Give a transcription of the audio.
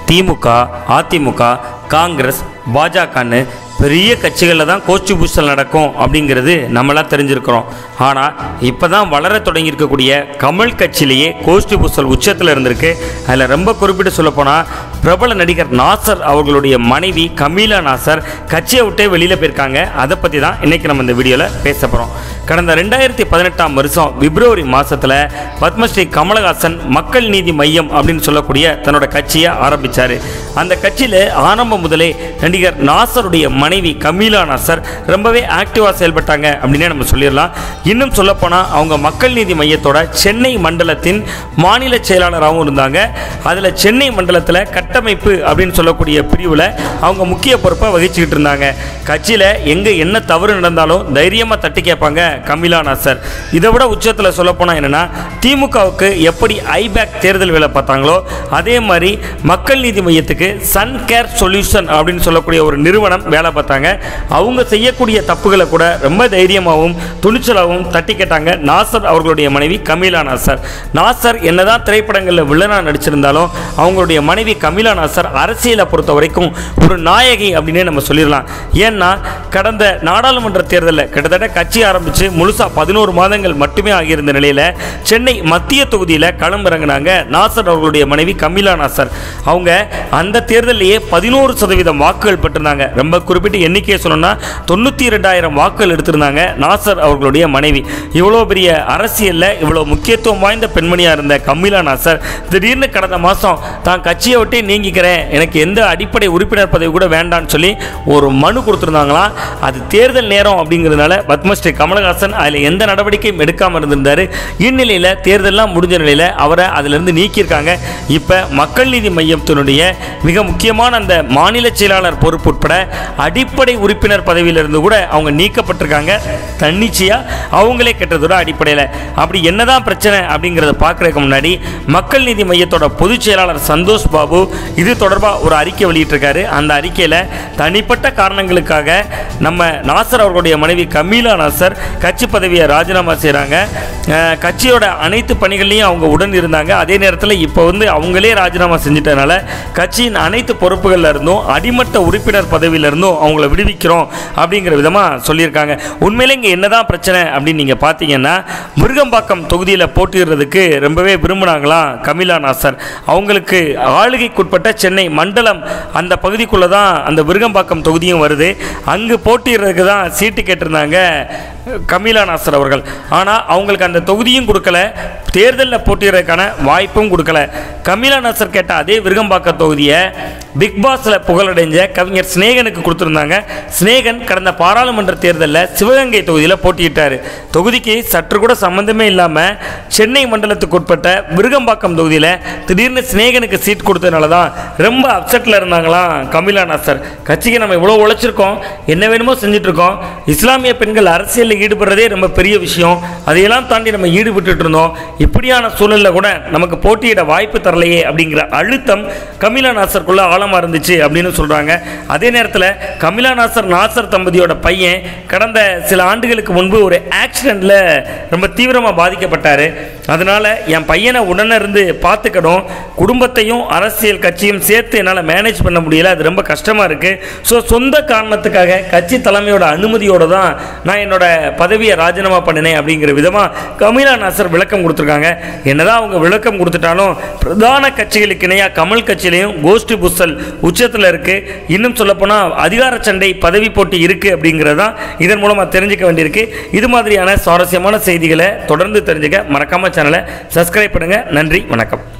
திமுக அதிமுக காங்கிரஸ் பாஜகன்னு பெரிய கட்சிகளில் தான் கோஷ்டி பூசல் நடக்கும் அப்படிங்கிறது நம்மளாம் தெரிஞ்சிருக்கிறோம் ஆனால் இப்போ தான் வளர தொடங்கியிருக்கக்கூடிய கமல் கட்சியிலேயே கோஷ்டி பூசல் உச்சத்தில் இருந்திருக்கு அதில் ரொம்ப குறிப்பிட்டு சொல்லப்போனால் பிரபல நடிகர் நாசர் அவர்களுடைய மனைவி கமீலா நாசர் கட்சியை விட்டே வெளியில் போயிருக்காங்க அதை பற்றி தான் இன்றைக்கி நம்ம இந்த வீடியோவில் பேச போகிறோம் கடந்த ரெண்டாயிரத்தி பதினெட்டாம் வருஷம் பிப்ரவரி மாதத்தில் பத்மஸ்ரீ கமலஹாசன் மக்கள் நீதி மையம் அப்படின்னு சொல்லக்கூடிய தன்னோட கட்சியை ஆரம்பித்தார் அந்த கட்சியில் ஆரம்பம் முதலே நடிகர் நாசருடைய மனைவி கமீலா நாசர் ரொம்பவே ஆக்டிவாக செயல்பட்டாங்க அப்படின்னே நம்ம சொல்லிடலாம் இன்னும் சொல்லப்போனால் அவங்க மக்கள் நீதி மையத்தோட சென்னை மண்டலத்தின் மாநில செயலாளராகவும் இருந்தாங்க அதில் சென்னை மண்டலத்தில் கட்டமைப்பு அப்படின்னு சொல்லக்கூடிய பிரிவில் அவங்க முக்கிய பொறுப்பை வகிச்சுக்கிட்டு இருந்தாங்க கட்சியில் எங்கே என்ன தவறு நடந்தாலும் தைரியமாக தட்டி கேட்பாங்க கமிலா நாசர் இதை விட உச்சத்தில் சொல்லப்போனால் என்னென்னா திமுகவுக்கு எப்படி ஐபேக் தேர்தல் வேலை பார்த்தாங்களோ அதே மாதிரி மக்கள் நீதி மையத்துக்கு சன் கேர் சொல்யூஷன் அப்படின்னு சொல்லக்கூடிய ஒரு நிறுவனம் வேலை பார்த்தாங்க அவங்க செய்யக்கூடிய தப்புகளை கூட ரொம்ப தைரியமாகவும் துணிச்சலாகவும் தட்டி கேட்டாங்க நாசர் அவர்களுடைய மனைவி கமீலா நாசர் நாசர் என்னதான் திரைப்படங்களில் வில்லனாக நடிச்சிருந்தாலும் அவங்களுடைய மனைவி கமீலா நாசர் அரசியலை பொறுத்த வரைக்கும் ஒரு நாயகி அப்படின்னே நம்ம சொல்லிடலாம் ஏன்னா கடந்த நாடாளுமன்ற தேர்தலில் கிட்டத்தட்ட கட்சி ஆரம்பித்து முழுசாக பதினோரு மாதங்கள் மட்டுமே ஆகியிருந்த நிலையில் சென்னை மத்திய தொகுதியில் களமிறங்கினாங்க நாசர் அவர்களுடைய மனைவி கமீலா நாசர் அவங்க அந்த தேர்தலிலேயே பதினோரு சதவீதம் வாக்குகள் பெற்றிருந்தாங்க ரொம்ப குறிப்பிட்டு எண்ணிக்கையை சொல்லணும்னா தொண்ணூற்றி ரெண்டாயிரம் வாக்குகள் எடுத்திருந்தாங்க நாசர் அவர்களுடைய மனைவி இவ்வளோ பெரிய அரசியலில் இவ்வளோ முக்கியத்துவம் வாய்ந்த பெண்மணியாக இருந்த கமீலா நாசர் திடீர்னு கடந்த மாதம் தான் கட்சியை விட்டு நீங்கிக்கிறேன் எனக்கு எந்த அடிப்படை உறுப்பினர் பதவி கூட வேண்டாம்னு சொல்லி ஒரு மனு கொடுத்துருந்தாங்களாம் அது தேர்தல் நேரம் அப்படிங்கிறதுனால பத்மஸ்ரீ கமலஹாசன் அதில் எந்த நடவடிக்கையும் எடுக்காமல் இருந்திருந்தார் இந்நிலையில் தேர்தல்லாம் முடிஞ்ச நிலையில் அவரை அதிலிருந்து நீக்கியிருக்காங்க இப்போ மக்கள் நீதி மையத்தினுடைய மிக முக்கியமான அந்த மாநில செயலாளர் பொறுப்பு உட்பட அடிப்படை உறுப்பினர் பதவியிலிருந்து கூட அவங்க நீக்கப்பட்டிருக்காங்க தன்னிச்சையாக அவங்களே கெட்டதோட அடிப்படையில் அப்படி என்னதான் பிரச்சனை அப்படிங்கிறத பார்க்குறதுக்கு முன்னாடி மக்கள் நீதி மையத்தோட பொதுச் செயலாளர் சந்தோஷ் பாபு இது தொடர்பாக ஒரு அறிக்கை வெளியிட்டிருக்காரு அந்த அறிக்கையில் தனிப்பட்ட காரணங்களுக்காக நம்ம நாசர் அவர்களுடைய மனைவி கமீலா நாசர் கட்சி பதவியை ராஜினாமா செய்கிறாங்க கட்சியோட அனைத்து பணிகள்லையும் அவங்க உடன் இருந்தாங்க அதே நேரத்தில் இப்போ வந்து அவங்களே ராஜினாமா செஞ்சிட்டனால கட்சியின் அனைத்து பொறுப்புகளில் இருந்தும் அடிமட்ட உறுப்பினர் பதவியில இருந்தும் அவங்கள விடுவிக்கிறோம் அப்படிங்கிற விதமாக சொல்லியிருக்காங்க உண்மையிலே இங்கே என்னதான் பிரச்சனை அப்படின்னு நீங்கள் பார்த்தீங்கன்னா முருகம்பாக்கம் தொகுதியில் போட்டியிடுறதுக்கு ரொம்பவே விரும்பினாங்களாம் கமிலா நாசர் அவங்களுக்கு ஆளுகைக்குட்பட்ட சென்னை மண்டலம் அந்த பகுதிக்குள்ளே தான் அந்த விருகம்பாக்கம் தொகுதியும் வருது அங்கு போட்டியிடுறதுக்கு தான் சீட்டு கேட்டிருந்தாங்க கமிலா நாசர் அவர்கள் ஆனால் அவங்களுக்கு அந்த தொகுதியும் கொடுக்கல தேர்தலில் போட்டியிடுறதுக்கான வாய்ப்பும் கொடுக்கல கமிலா நாசர் கேட்ட அதே விருகம்பாக்கம் தொகுதியை பிக் பாஸில் புகழடைஞ்ச கவிஞர் சிநேகனுக்கு கொடுத்துருந்தாங்க சிநேகன் கடந்த பாராளுமன்ற தேர்தலில் சிவகங்கை தொகுதியில் போட்டியிட்டார் தொகுதிக்கு சற்று கூட சம்மந்தமே இல்லாமல் சென்னை மண்டலத்துக்கு உட்பட்ட விருகம்பாக்கம் தொகுதியில் திடீர்னு சிநேகனுக்கு சீட் கொடுத்ததுனால தான் ரொம்ப அப்செட்டில் இருந்தாங்களாம் கமிலா நாசர் கட்சிக்கு நம்ம இவ்வளோ உழைச்சிருக்கோம் என்ன வேணுமோ செஞ்சுட்டு இருக்கோம் இஸ்லாமிய பெண்கள் அரசியலில் ஈடுபடுறதே ரொம்ப பெரிய விஷயம் அதையெல்லாம் தாண்டி நம்ம ஈடுபட்டு இருந்தோம் இப்படியான சூழலில் கூட நமக்கு போட்டியிட வாய்ப்பு தரலையே அப்படிங்கிற அழுத்தம் கமிலா நாசருக்குள்ள ஆழமாக இருந்துச்சு அப்படின்னு சொல்கிறாங்க அதே நேரத்தில் கமிலா நாசர் நாசர் தம்பதியோட பையன் கடந்த சில ஆண்டுகளுக்கு முன்பு ஒரு ஆக்சிடெண்ட்டில் ரொம்ப தீவிரமாக பாதிக்கப்பட்டார் அதனால் என் பையனை உடனே இருந்து பார்த்துக்கணும் குடும்பத்தையும் அரசியல் கட்சியும் சேர்த்து என்னால் மேனேஜ் பண்ண முடியல அது ரொம்ப கஷ்டமாக இருக்குது ஸோ சொந்த காரணத்துக்காக கட்சி தலைமையோட அனுமதியோடு தான் நான் என்னோட பதவியை ராஜினாமா பண்ணினேன் அப்படிங்கிற விதமாக கமிலா நாசர் விளக்கம் கொடுத்துருக்காங்க என்னதான் அவங்க விளக்கம் கொடுத்துட்டாலும் பிரதான கட்சிகளுக்கு இணையாக கமல் கட்சியிலையும் கோஷ்டி புசல் உச்சத்தில் இருக்குது இன்னும் சொல்லப்போனால் அதிகார சண்டை பதவி போட்டி இருக்குது அப்படிங்கிறது தான் இதன் மூலமாக தெரிஞ்சுக்க வேண்டியிருக்கு இது மாதிரியான சுவாரஸ்யமான செய்திகளை தொடர்ந்து தெரிஞ்சுக்க மறக்காம சேனலை சப்ஸ்கிரைப் பண்ணுங்கள் நன்றி வணக்கம்